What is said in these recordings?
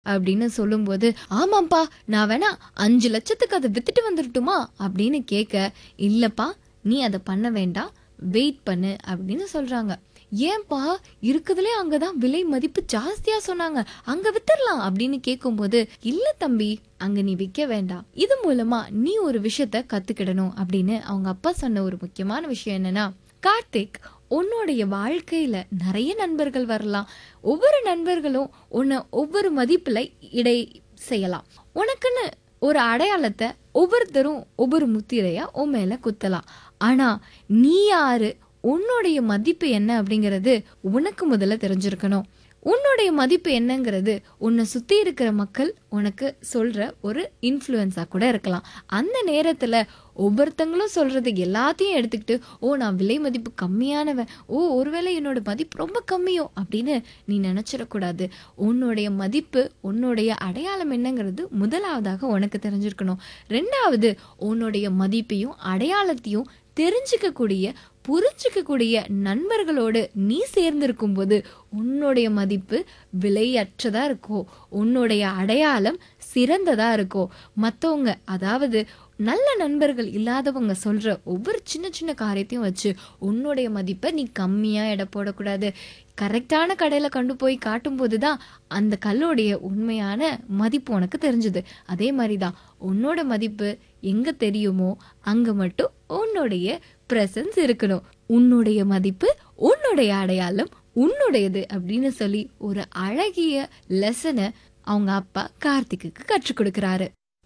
அப்படின்னு சொல்லும்போது ஆமாப்பா நான் வேணா அஞ்சு லட்சத்துக்கு அதை வித்துட்டு வந்துடட்டுமா அப்படின்னு கேட்க இல்லப்பா நீ அதை பண்ண வேண்டாம் வெயிட் பண்ணு அப்படின்னு சொல்றாங்க ஏன்பா இருக்குதுலே அங்கதான் விலை மதிப்பு ஜாஸ்தியா சொன்னாங்க அங்க வித்துடலாம் அப்படின்னு கேட்கும்போது இல்ல தம்பி அங்க நீ விற்க வேண்டாம் இது மூலமா நீ ஒரு விஷயத்த கத்துக்கிடணும் அப்படின்னு அவங்க அப்பா சொன்ன ஒரு முக்கியமான விஷயம் என்னன்னா கார்த்திக் உன்னுடைய வாழ்க்கையில நிறைய நண்பர்கள் வரலாம் ஒவ்வொரு நண்பர்களும் உன்னை ஒவ்வொரு மதிப்புல இடை செய்யலாம் உனக்குன்னு ஒரு அடையாளத்தை ஒவ்வொருத்தரும் ஒவ்வொரு முத்திரையா உன் மேல குத்தலாம் ஆனா நீ யாரு உன்னுடைய மதிப்பு என்ன அப்படிங்கிறது உனக்கு முதல்ல தெரிஞ்சிருக்கணும் உன்னுடைய மதிப்பு என்னங்கிறது உன்னை சுத்தி இருக்கிற மக்கள் உனக்கு சொல்ற ஒரு இன்ஃப்ளூயன்ஸா கூட இருக்கலாம் அந்த நேரத்துல ஒவ்வொருத்தங்களும் சொல்றது எல்லாத்தையும் எடுத்துக்கிட்டு ஓ நான் விலை மதிப்பு கம்மியானவன் ஓ ஒருவேளை என்னோட மதிப்பு ரொம்ப கம்மியோ அப்படின்னு நீ நினைச்சிடக்கூடாது உன்னுடைய மதிப்பு உன்னுடைய அடையாளம் என்னங்கிறது முதலாவதாக உனக்கு தெரிஞ்சிருக்கணும் ரெண்டாவது உன்னுடைய மதிப்பையும் அடையாளத்தையும் தெரிஞ்சுக்கக்கூடிய புரிஞ்சுக்கக்கூடிய நண்பர்களோடு நீ சேர்ந்திருக்கும் போது உன்னுடைய மதிப்பு விலையற்றதா இருக்கும் உன்னுடைய அடையாளம் சிறந்ததா இருக்கும் மற்றவங்க அதாவது நல்ல நண்பர்கள் இல்லாதவங்க சொல்ற ஒவ்வொரு சின்ன சின்ன காரியத்தையும் வச்சு உன்னுடைய மதிப்பை நீ கம்மியா எடை போடக்கூடாது கரெக்டான கடையில கொண்டு போய் காட்டும்போது தான் அந்த கல்லோடைய உண்மையான மதிப்பு உனக்கு தெரிஞ்சுது அதே மாதிரி தான் உன்னோட மதிப்பு எங்க தெரியுமோ அங்க மட்டும் உன்னுடைய பிரசன்ஸ் இருக்கணும் உன்னுடைய மதிப்பு உன்னுடைய அடையாளம் உன்னுடையது அப்படின்னு சொல்லி ஒரு அழகிய லெசனை அவங்க அப்பா கார்த்திக்கு கற்றுக் கொடுக்கறாரு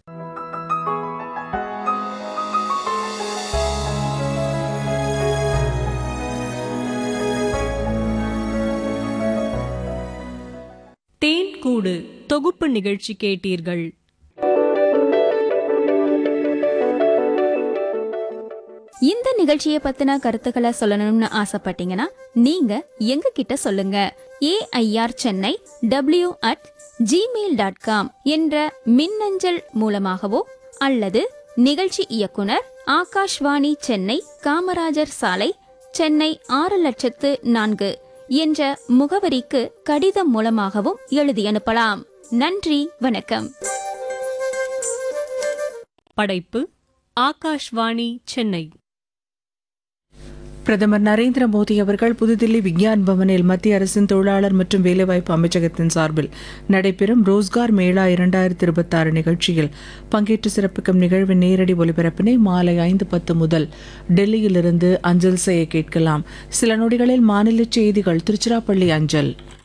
தேன் கூடு தொகுப்பு நிகழ்ச்சி கேட்டீர்கள் இந்த நிகழ்ச்சியை பத்தின கருத்துக்களை சொல்லணும்னு ஆசைப்பட்டீங்கன்னா நீங்க எங்க கிட்ட சொல்லுங்க AIR Chennai W at Gmail dot com என்ற மின்னஞ்சல் மூலமாகவோ அல்லது நிகழ்ச்சி இயக்குனர் ஆகாஷ்வாணி சென்னை காமராஜர் சாலை சென்னை ஆறு லட்சத்து நான்கு என்ற முகவரிக்கு கடிதம் மூலமாகவும் எழுதி அனுப்பலாம் நன்றி வணக்கம் படைப்பு ஆகாஷ்வாணி சென்னை பிரதமர் நரேந்திர மோடி அவர்கள் புதுதில்லி விக்யான் பவனில் மத்திய அரசின் தொழிலாளர் மற்றும் வேலைவாய்ப்பு அமைச்சகத்தின் சார்பில் நடைபெறும் ரோஸ்கார் மேளா இரண்டாயிரத்தி இருபத்தாறு நிகழ்ச்சியில் பங்கேற்று சிறப்பிக்கும் நிகழ்வின் நேரடி ஒலிபரப்பினை மாலை ஐந்து பத்து முதல் டெல்லியிலிருந்து அஞ்சல் செய்ய கேட்கலாம் சில நொடிகளில் மாநில செய்திகள் திருச்சிராப்பள்ளி அஞ்சல்